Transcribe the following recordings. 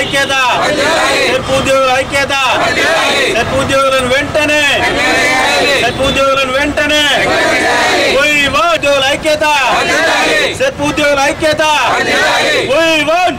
ఐక్యత సెర్పు ఉద్యోగుల ఐక్యత సెర్పు ఉద్యోగులను వెంటనే సెర్పు ఉద్యోగులను వెంటనే We want ఉద్యోగుల ఐక్యత సెర్పు ఉద్యోగుల ఐక్యత We want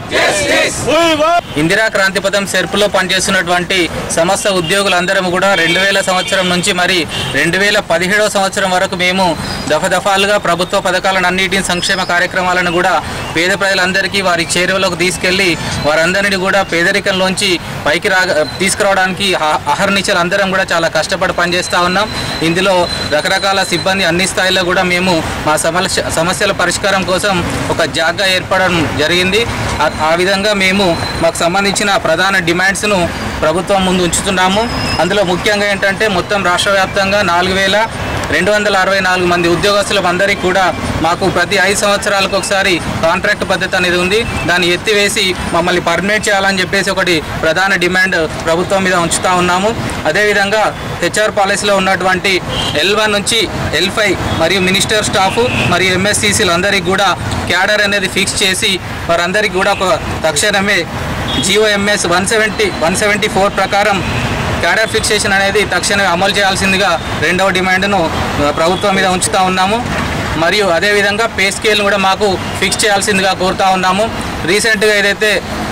We want Indira Kranti పథం సెర్పులో పనిచేస్తున్నటువంటి సమస్త ఉద్యోగులందరం కూడా రెండు వేల సంవత్సరం నుంచి మరి రెండు వేల పదిహేడవ సంవత్సరం వరకు మేము దఫదఫాలుగా ప్రభుత్వ పథకాలను అన్నిటిని సంక్షేమ కార్యక్రమాలను కూడా పేద ప్రజలందరికీ వారి చేరువలోకి తీసుకెళ్లి వారందరినీ కూడా పేదరికంలోంచి పైకి రా తీసుకురావడానికి అహ- అహర్నిశలు అందరం కూడా చాలా కష్టపడి పనిచేస్తూ ఉన్నాం ఇందులో రకరకాల సిబ్బంది అన్ని స్థాయిలో కూడా మేము మా సమస్య సమస్యల పరిష్కారం కోసం ఒక జాగా ఏర్పడడం జరిగింది ఆ- ఆ విధంగా మేము మాకు సంబంధించిన ప్రధాన డిమాండ్స్ను ప్రభుత్వం ముందు ఉంచుతున్నాము అందులో ముఖ్యంగా ఏంటంటే మొత్తం రాష్ట్ర వ్యాప్తంగా నాలుగు వేల రెండు వందల అరవై నాలుగు మంది ఉద్యోగస్తులకు అందరికీ కూడా మాకు ప్రతి ఐదు సంవత్సరాలకు ఒకసారి కాంట్రాక్ట్ పద్ధతి అనేది ఉంది దాన్ని ఎత్తివేసి మమ్మల్ని పర్మనెంట్ చేయాలని చెప్పేసి ఒకటి ప్రధాన డిమాండ్ ప్రభుత్వం మీద ఉంచుతా ఉన్నాము అదేవిధంగా హెచ్ఆర్ పాలసీలో ఉన్నటువంటి ఎల్ వన్ నుంచి ఎల్ ఫైవ్ మరియు మినిస్టర్ స్టాఫ్ మరియు ఎంఎస్సీసీలు అందరికీ కూడా క్యాడర్ అనేది ఫిక్స్ చేసి వారందరికీ కూడా ఒక తక్షణమే GOMS one seventy one seventy four ప్రకారం క్యాడర్ ఫిక్సేషన్ అనేది తక్షణమే అమలు చేయాల్సిందిగా రెండవ డిమాండ్ను ఆ, ప్రభుత్వం మీద ఉంచుతా ఉన్నాము మరియు అదేవిధంగా పే స్కేల్ను కూడా మాకు ఫిక్స్ చేయాల్సిందిగా కోరుతా ఉన్నాము రీసెంట్గా ఏదైతే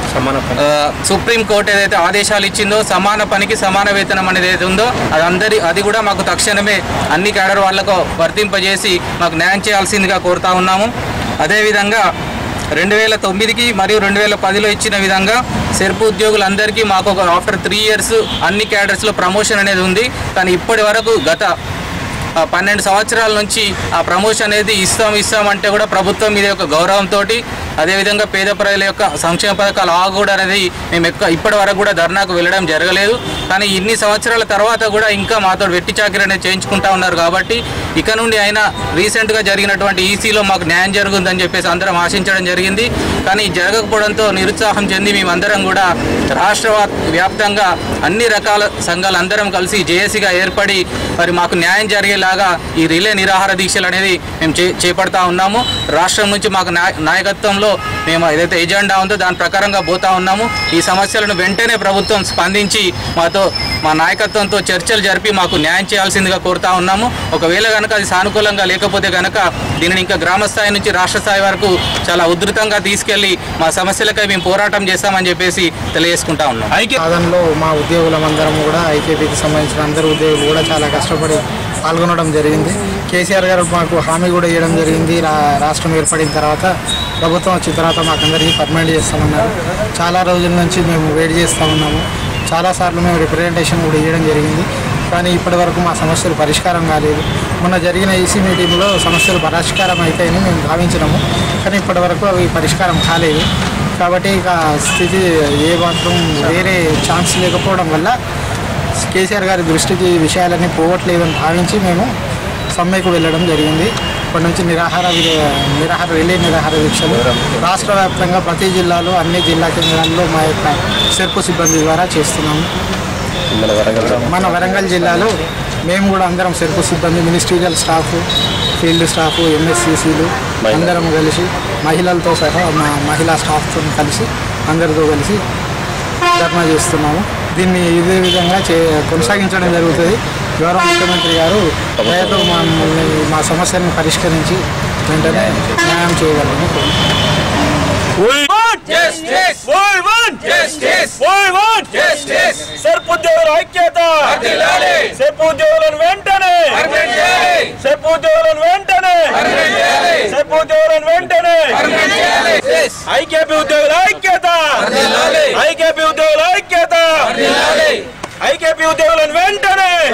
ఆ, సుప్రీం కోర్టు ఏదైతే ఆదేశాలు ఇచ్చిందో సమాన పనికి సమాన వేతనం అనేది ఏదైతే ఉందో అది అందరి అది కూడా మాకు తక్షణమే అన్ని క్యాడర్ వాళ్లకు వర్తింపజేసి మాకు న్యాయం చేయాల్సిందిగా కోరుతా ఉన్నాము అదేవిధంగా రెండు వేల తొమ్మిదికి మరియు రెండు వేల పదిలో ఇచ్చిన విధంగా సెర్పు ఉద్యోగులందరికీ మాకు ఒక ఆఫ్టర్ త్రీ ఇయర్స్ అన్ని క్యాడర్స్లో ప్రమోషన్ అనేది ఉంది కానీ ఇప్పటి వరకు గత ఆ, పన్నెండు సంవత్సరాల నుంచి ఆ ప్రమోషన్ అనేది ఇస్తాం ఇస్తాం అంటే కూడా ప్రభుత్వం మీద యొక్క గౌరవంతో అదేవిధంగా పేద ప్రజల యొక్క సంక్షేమ పథకాలు ఆగకూడదు అనేది మేము ఎక్కువ ఇప్పటి వరకు కూడా ధర్నాకు వెళ్ళడం జరగలేదు కానీ ఇన్ని సంవత్సరాల తర్వాత కూడా ఇంకా మాతో వెట్టి చాకరీ అనేది చేయించుకుంటా ఉన్నారు కాబట్టి ఇక నుండి అయినా రీసెంట్గా జరిగినటువంటి ఈసీలో మాకు న్యాయం జరుగుతుందని చెప్పేసి అందరం ఆశించడం జరిగింది కానీ జరగకపోవడంతో నిరుత్సాహం చెంది మేమందరం కూడా రాష్ట్ర వ్యా- వ్యాప్తంగా అన్ని రకాల సంఘాలు అందరం కలిసి జేఏసీగా ఏర్పడి మరి మాకు న్యాయం జరిగేలాగా ఈ రిలే నిరాహార దీక్షలు అనేది మేము చే చేపడతా ఉన్నాము రాష్ట్రం నుంచి మాకు నాయ- నాయకత్వంలో మేము ఏదైతే ఎజెండా ఉందో దాని ప్రకారంగా పోతా ఉన్నాము ఈ సమస్యలను వెంటనే ప్రభుత్వం స్పందించి మాతో మా నాయకత్వంతో చర్చలు జరిపి మాకు న్యాయం చేయాల్సిందిగా కోరుతా ఉన్నాము ఒకవేళ కనుక అది సానుకూలంగా లేకపోతే కనుక దీనిని ఇంకా గ్రామ స్థాయి నుంచి రాష్ట్ర స్థాయి వరకు చాలా ఉధృతంగా తీసుకెళ్లి మా సమస్యలకై మేము పోరాటం చేస్తామని చెప్పేసి తెలియజేసుకుంటా ఉన్నాం ఐక్య సాధనలో మా ఉద్యోగులమందరం కూడా ఐకేపీకి సంబంధించిన అందరు ఉద్యోగులు కూడా చాలా కష్టపడి పాల్గొనడం జరిగింది కేసీఆర్ గారు మాకు హామీ కూడా ఇవ్వడం జరిగింది రా రాష్ట్రం ఏర్పడిన తర్వాత ప్రభుత్వం వచ్చిన తర్వాత మాకందరికీ పర్మనెంట్ చేస్తామన్నారు చాలా రోజుల నుంచి మేము వెయిట్ చేస్తూ ఉన్నాము చాలాసార్లు మేము రిప్రజెంటేషన్ కూడా ఇవ్వడం జరిగింది కానీ ఇప్పటి వరకు మా సమస్యలు పరిష్కారం కాలేదు మొన్న జరిగిన ఈసీ మీటింగ్లో సమస్యలు పరిష్కారం అవుతాయని మేము భావించినాము కానీ ఇప్పటి వరకు అవి పరిష్కారం కాలేదు కాబట్టి ఇక స్థితి ఏ మాత్రం వేరే ఛాన్స్ లేకపోవడం వల్ల కేసీఆర్ గారి దృష్టికి ఈ విషయాలన్నీ పోవట్లేదని భావించి మేము సమ్మెకు వెళ్ళడం జరిగింది ఇప్పటి నుంచి నిరాహార వి- నిరాహార రిలే నిరాహార దీక్షలు రాష్ట్ర వ్యాప్తంగా ప్రతి జిల్లాలో అన్ని జిల్లా కేంద్రాల్లో మా యొక్క సెర్పు సిబ్బంది ద్వారా చేస్తున్నాము మన వరంగల్ జిల్లాలో మేము కూడా అందరం సెర్పు సిబ్బంది మినిస్ట్రీరియల్ స్టాఫ్ ఫీల్డ్ స్టాఫ్ ఎంఎస్సిసిలు అందరం కలిసి మహిళలతో సహా మా మహిళా స్టాఫ్తో కలిసి అందరితో కలిసి ధర్నా చేస్తున్నాము దీన్ని ఇదే విధంగా చే కొనసాగించడం జరుగుతుంది గౌరవ ముఖ్యమంత్రి గారు దయతో మమ్మల్ని మా సమస్యలను పరిష్కరించి వెంటనే న్యాయం చేయగలని కోరుతున్నాను. We want justice. We want justice. We want justice. సెర్పు ఉద్యోగుల ఐక్యత సెర్పు ఉద్యోగులను వెంటనే సెర్పు ఉద్యోగులను వెంటనే సెర్పు ఉద్యోగులను వెంటనే ఐకేపీ ఉద్యోగుల ఐక్యత ఐకేపీ ఉద్యోగుల ఐక్యత ఐకేపీ ఉద్యోగులను వెంటనే